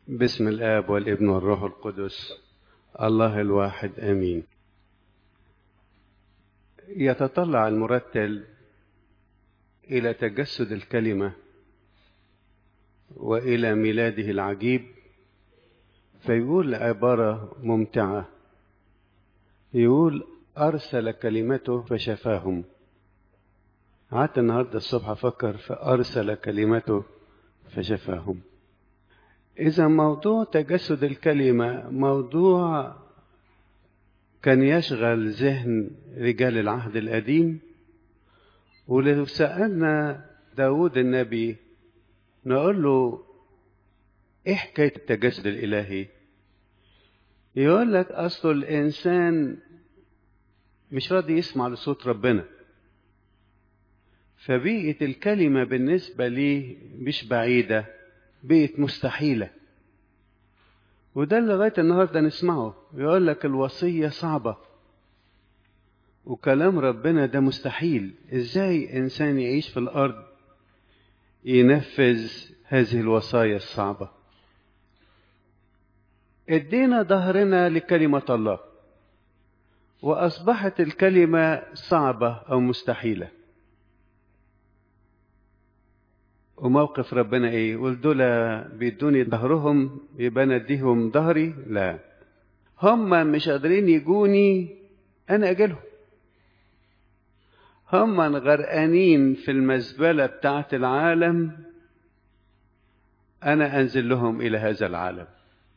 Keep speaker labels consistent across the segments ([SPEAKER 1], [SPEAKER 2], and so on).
[SPEAKER 1] بسم الآب والابن والروح القدس الله الواحد آمين يتطلع المرتل إلى تجسد الكلمة وإلى ميلاده العجيب فيقول عبارة ممتعة يقول أرسل كلمته فشفاهم قعدت النهاردة الصبح أفكر فأرسل كلمته فشفاهم إذا موضوع تجسد الكلمة موضوع كان يشغل ذهن رجال العهد القديم ولو سألنا داود النبي نقول له إيه حكاية التجسد الإلهي يقول لك أصل الإنسان مش راضي يسمع لصوت ربنا فبيئة الكلمة بالنسبة ليه مش بعيدة بيئة مستحيلة وده اللي لغاية النهاردة نسمعه يقول لك الوصية صعبة وكلام ربنا ده مستحيل ازاي انسان يعيش في الارض ينفذ هذه الوصايا الصعبة ادينا ظهرنا لكلمة الله واصبحت الكلمة صعبة او مستحيلة وموقف ربنا ايه يقول دول بيدوني ظهرهم يبقى انا اديهم ظهري لا هم مش قادرين يجوني انا اجلهم هم غرقانين في المزبله بتاعت العالم انا انزل لهم الى هذا العالم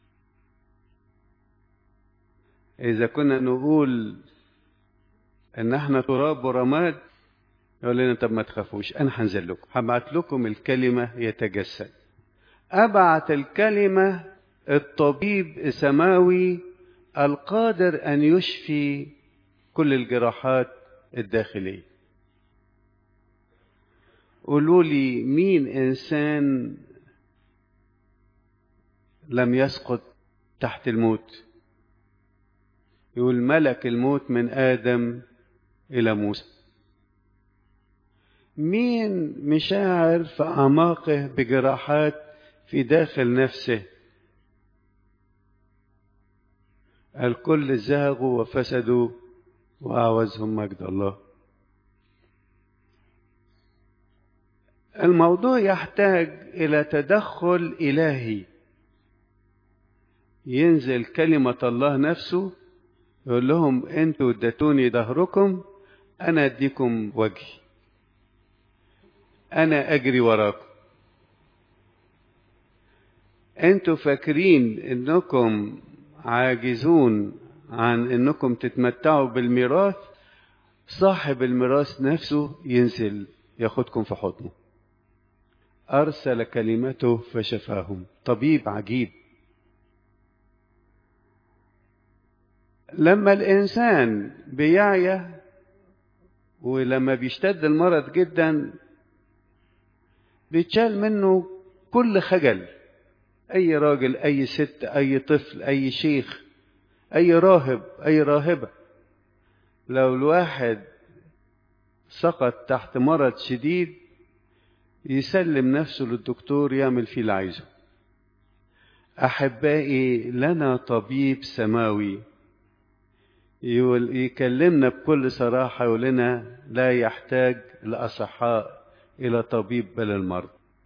[SPEAKER 1] اذا كنا نقول ان احنا تراب ورماد يقول لنا طب ما تخافوش انا هنزل لكم هبعت لكم الكلمه يتجسد ابعت الكلمه الطبيب السماوي القادر ان يشفي كل الجراحات الداخليه قولوا لي مين انسان لم يسقط تحت الموت يقول ملك الموت من ادم الى موسى مين مشاعر في أعماقه بجراحات في داخل نفسه الكل زاغوا وفسدوا وأعوزهم مجد الله الموضوع يحتاج إلى تدخل إلهي ينزل كلمة الله نفسه يقول لهم انتوا اديتوني ظهركم انا اديكم وجهي انا اجري وراكم انتوا فاكرين انكم عاجزون عن انكم تتمتعوا بالميراث صاحب الميراث نفسه ينزل ياخدكم في حضنه ارسل كلمته فشفاهم طبيب عجيب لما الانسان بيعيا ولما بيشتد المرض جدا بيتشال منه كل خجل اي راجل اي ست اي طفل اي شيخ اي راهب اي راهبه لو الواحد سقط تحت مرض شديد يسلم نفسه للدكتور يعمل فيه اللي عايزه احبائي لنا طبيب سماوي يكلمنا بكل صراحه يقول لنا لا يحتاج الاصحاء إلى طبيب بل المرض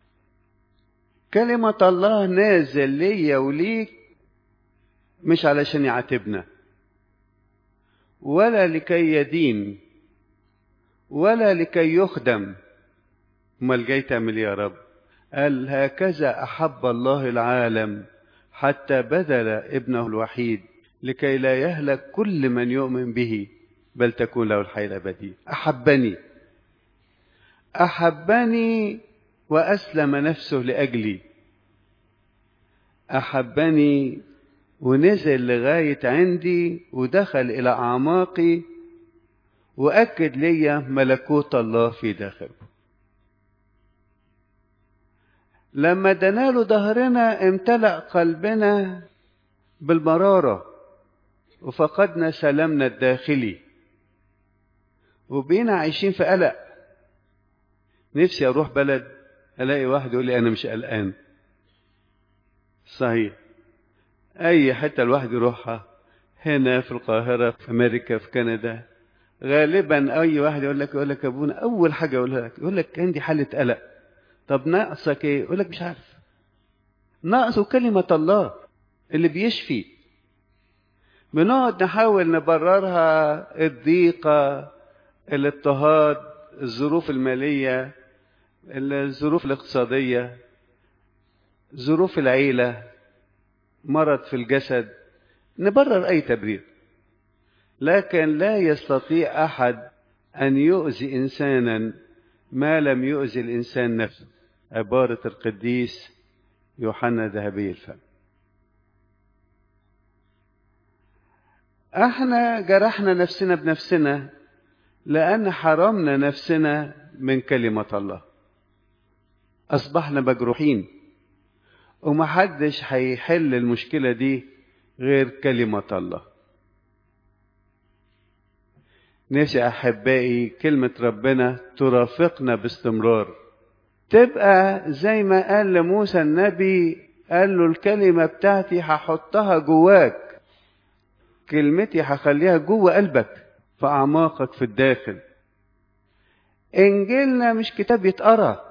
[SPEAKER 1] كلمة الله نازل ليا وليك مش علشان يعاتبنا ولا لكي يدين ولا لكي يخدم امال جاي تعمل يا رب قال هكذا احب الله العالم حتى بذل ابنه الوحيد لكي لا يهلك كل من يؤمن به بل تكون له الحياه الابديه احبني احبني واسلم نفسه لاجلي احبني ونزل لغايه عندي ودخل الى اعماقي واكد لي ملكوت الله في داخله لما دنا له ظهرنا امتلا قلبنا بالمراره وفقدنا سلامنا الداخلي وبقينا عايشين في قلق نفسي اروح بلد الاقي واحد يقول لي انا مش قلقان صحيح أي حتة الواحد يروحها هنا في القاهرة في أمريكا في كندا غالبا أي واحد يقول لك يقول لك أبونا أول حاجة يقولها لك يقول لك عندي حالة قلق طب ناقصك إيه؟ يقول لك مش عارف ناقصه كلمة الله اللي بيشفي بنقعد نحاول نبررها الضيقة الاضطهاد الظروف المالية الظروف الاقتصادية ظروف العيلة مرض في الجسد نبرر أي تبرير لكن لا يستطيع أحد أن يؤذي إنسانا ما لم يؤذي الإنسان نفسه عبارة القديس يوحنا ذهبي الفم احنا جرحنا نفسنا بنفسنا لأن حرمنا نفسنا من كلمة الله أصبحنا مجروحين ومحدش هيحل المشكلة دي غير كلمة الله نفسي أحبائي كلمة ربنا ترافقنا باستمرار تبقى زي ما قال لموسى النبي قال له الكلمة بتاعتي هحطها جواك كلمتي هخليها جوه قلبك في أعماقك في الداخل إنجيلنا مش كتاب يتقرأ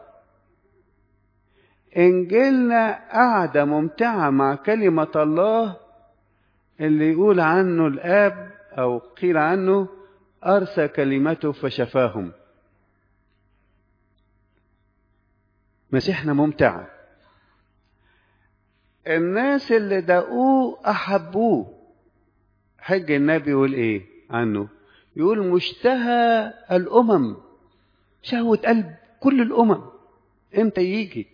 [SPEAKER 1] إنجيلنا قعدة ممتعة مع كلمة الله اللي يقول عنه الآب أو قيل عنه أرسى كلمته فشفاهم مسيحنا ممتعة الناس اللي دقوه أحبوه حج النبي يقول إيه عنه يقول مشتهى الأمم شهوة قلب كل الأمم إمتى يجي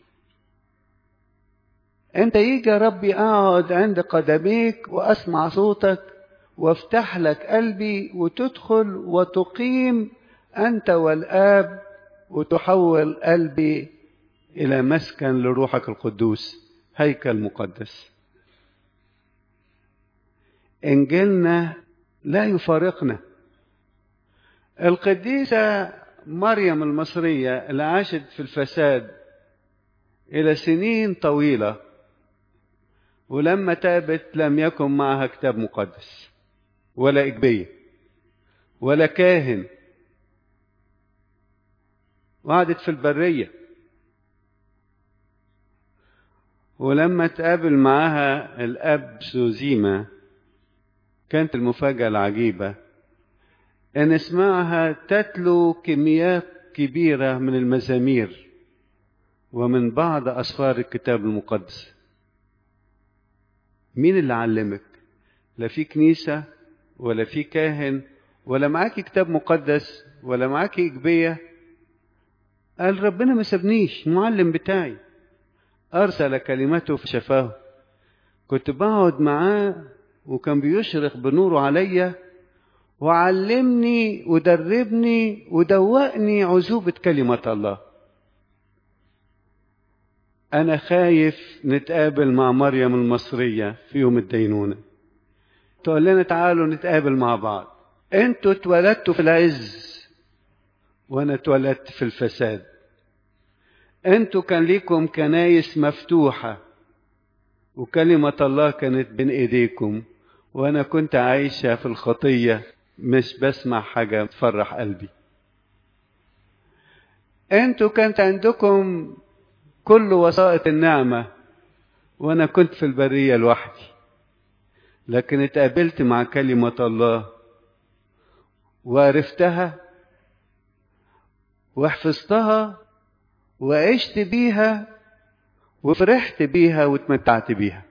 [SPEAKER 1] أنت يجي يا ربي أقعد عند قدميك وأسمع صوتك وافتح لك قلبي وتدخل وتقيم أنت والآب وتحول قلبي إلى مسكن لروحك القدوس هيكل مقدس إنجيلنا لا يفارقنا القديسة مريم المصرية اللي عاشت في الفساد إلى سنين طويلة ولما تابت لم يكن معها كتاب مقدس ولا إجبية ولا كاهن وقعدت في البرية ولما تقابل معاها الأب سوزيما كانت المفاجأة العجيبة أن اسمعها تتلو كميات كبيرة من المزامير ومن بعض أسفار الكتاب المقدس مين اللي علمك لا في كنيسة ولا في كاهن ولا معاكي كتاب مقدس ولا معاكي إجبية قال ربنا ما سابنيش المعلم بتاعي أرسل كلمته فشفاه كنت بقعد معاه وكان بيشرق بنوره عليا وعلمني ودربني ودوقني عذوبة كلمة الله أنا خايف نتقابل مع مريم المصرية في يوم الدينونة تقول لنا تعالوا نتقابل مع بعض انتوا اتولدتوا في العز وانا اتولدت في الفساد انتوا كان ليكم كنايس مفتوحة وكلمة الله كانت بين ايديكم وانا كنت عايشة في الخطية مش بسمع حاجة تفرح قلبي انتوا كانت عندكم كل وسائط النعمة وانا كنت في البرية لوحدي لكن اتقابلت مع كلمة الله وعرفتها وحفظتها وعشت بيها وفرحت بيها واتمتعت بيها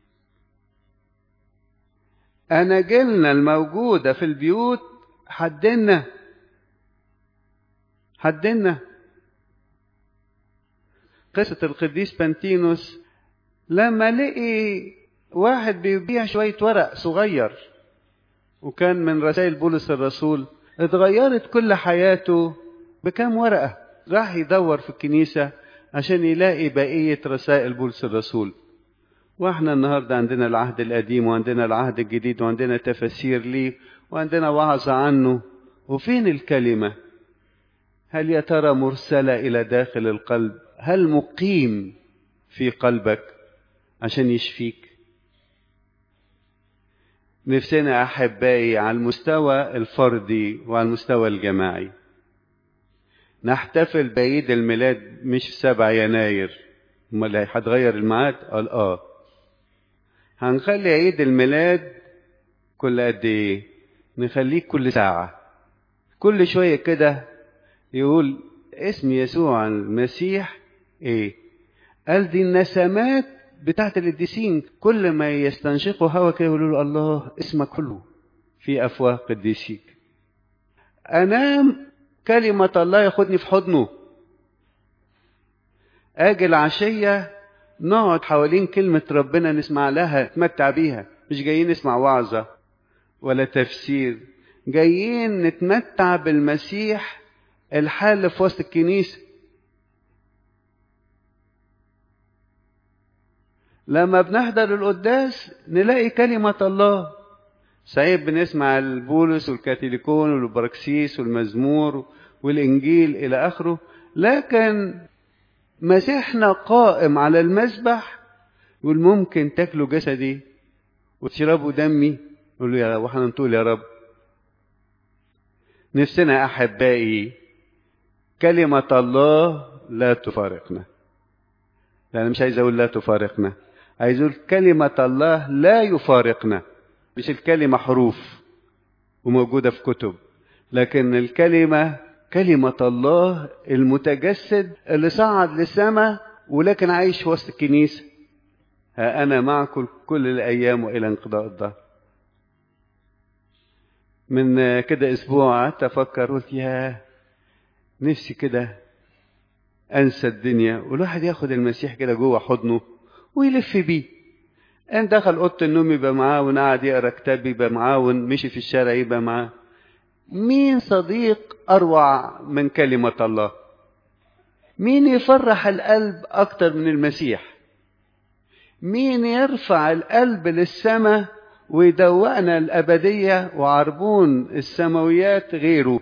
[SPEAKER 1] أنا جيلنا الموجودة في البيوت حدنا حدنا قصة القديس بنتينوس لما لقي واحد بيبيع شوية ورق صغير وكان من رسائل بولس الرسول اتغيرت كل حياته بكام ورقة راح يدور في الكنيسة عشان يلاقي بقية رسائل بولس الرسول واحنا النهاردة عندنا العهد القديم وعندنا العهد الجديد وعندنا تفاسير ليه وعندنا وعظ عنه وفين الكلمة هل يا ترى مرسلة إلى داخل القلب هل مقيم في قلبك عشان يشفيك نفسنا أحبائي على المستوى الفردي وعلى المستوى الجماعي نحتفل بعيد الميلاد مش في 7 يناير امال هتغير الميعاد قال اه هنخلي عيد الميلاد كل قد ايه نخليه كل ساعة كل شوية كده يقول اسم يسوع المسيح ايه قال دي النسمات بتاعت القديسين كل ما يستنشقوا هوا كده يقولوا له الله اسمك كله في افواه قديسيك انام كلمة الله ياخدني في حضنه اجي العشية نقعد حوالين كلمة ربنا نسمع لها نتمتع بيها مش جايين نسمع وعظة ولا تفسير جايين نتمتع بالمسيح الحال في وسط الكنيسة لما بنحضر القداس نلاقي كلمة الله صحيح بنسمع البولس والكاثوليكون والبراكسيس والمزمور والإنجيل إلى آخره لكن مسيحنا قائم على المسبح يقول ممكن تاكلوا جسدي وتشربوا دمي يقول له يا واحنا نقول يا رب نفسنا احبائي كلمة الله لا تفارقنا انا مش عايز اقول لا تفارقنا عايز اقول كلمة الله لا يفارقنا مش الكلمة حروف وموجودة في كتب لكن الكلمة كلمة الله المتجسد اللي صعد للسماء ولكن عايش في وسط الكنيسة ها أنا معكم كل الأيام وإلى انقضاء الدهر من كده أسبوع قعدت أفكر قلت يا نفسي كده أنسى الدنيا والواحد ياخد المسيح كده جوه حضنه ويلف بيه ان دخل اوضه النوم يبقى معاه وقعد يقرا كتاب يبقى معاه ومشي في الشارع يبقى معاه مين صديق اروع من كلمه الله مين يفرح القلب اكتر من المسيح مين يرفع القلب للسماء ويدوقنا الابديه وعربون السماويات غيره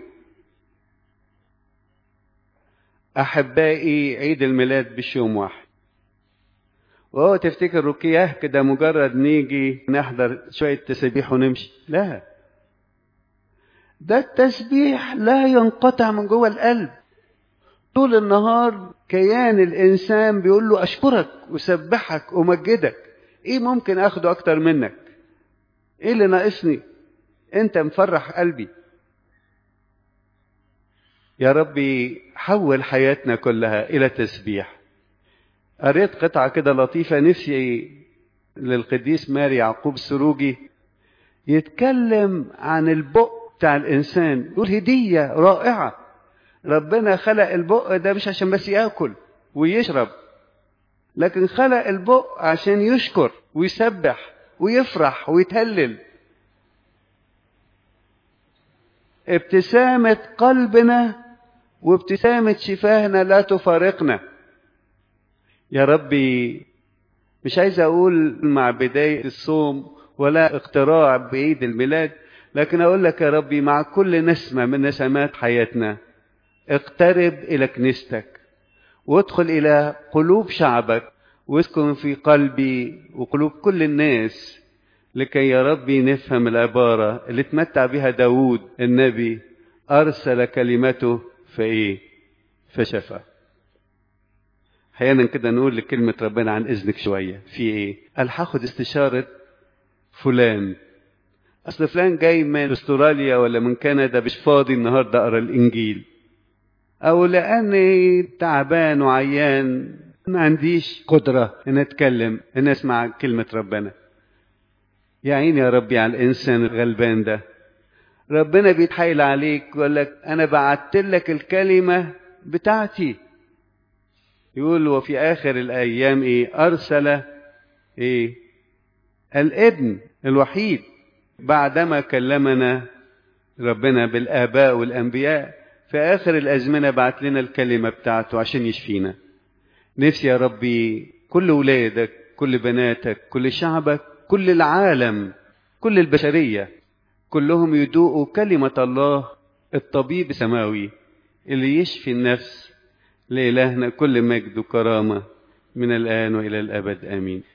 [SPEAKER 1] احبائي عيد الميلاد مش يوم واحد وهو تفتكر ركياه كده مجرد نيجي نحضر شوية تسبيح ونمشي لا ده التسبيح لا ينقطع من جوه القلب طول النهار كيان الإنسان بيقول له أشكرك وسبحك ومجدك إيه ممكن أخده أكتر منك إيه اللي ناقصني أنت مفرح قلبي يا ربي حول حياتنا كلها إلى تسبيح قريت قطعة كده لطيفة نفسي للقديس ماري يعقوب السروجي يتكلم عن البق بتاع الإنسان يقول هدية رائعة ربنا خلق البق ده مش عشان بس ياكل ويشرب لكن خلق البق عشان يشكر ويسبح ويفرح ويتهلل ابتسامة قلبنا وابتسامة شفاهنا لا تفارقنا يا ربي مش عايز اقول مع بداية الصوم ولا اقتراع بعيد الميلاد لكن اقول لك يا ربي مع كل نسمة من نسمات حياتنا اقترب الى كنيستك وادخل الى قلوب شعبك واسكن في قلبي وقلوب كل الناس لكي يا ربي نفهم العبارة اللي تمتع بها داود النبي أرسل كلمته فإيه فشفى احيانا كده نقول لكلمة ربنا عن إذنك شوية في إيه قال هاخد استشارة فلان أصل فلان جاي من أستراليا ولا من كندا مش فاضي النهاردة أقرأ الإنجيل أو لأني تعبان وعيان ما عنديش قدرة إن أتكلم إن أسمع كلمة ربنا يا عيني يا ربي على الإنسان الغلبان ده ربنا بيتحايل عليك ويقول لك أنا بعت لك الكلمة بتاعتي يقول وفي آخر الأيام إيه أرسل إيه الابن الوحيد بعدما كلمنا ربنا بالآباء والأنبياء في آخر الأزمنة بعت لنا الكلمة بتاعته عشان يشفينا نفسي يا ربي كل ولادك كل بناتك كل شعبك كل العالم كل البشرية كلهم يدوقوا كلمة الله الطبيب السماوي اللي يشفي النفس لإلهنا كل مجد وكرامة من الآن وإلى الأبد آمين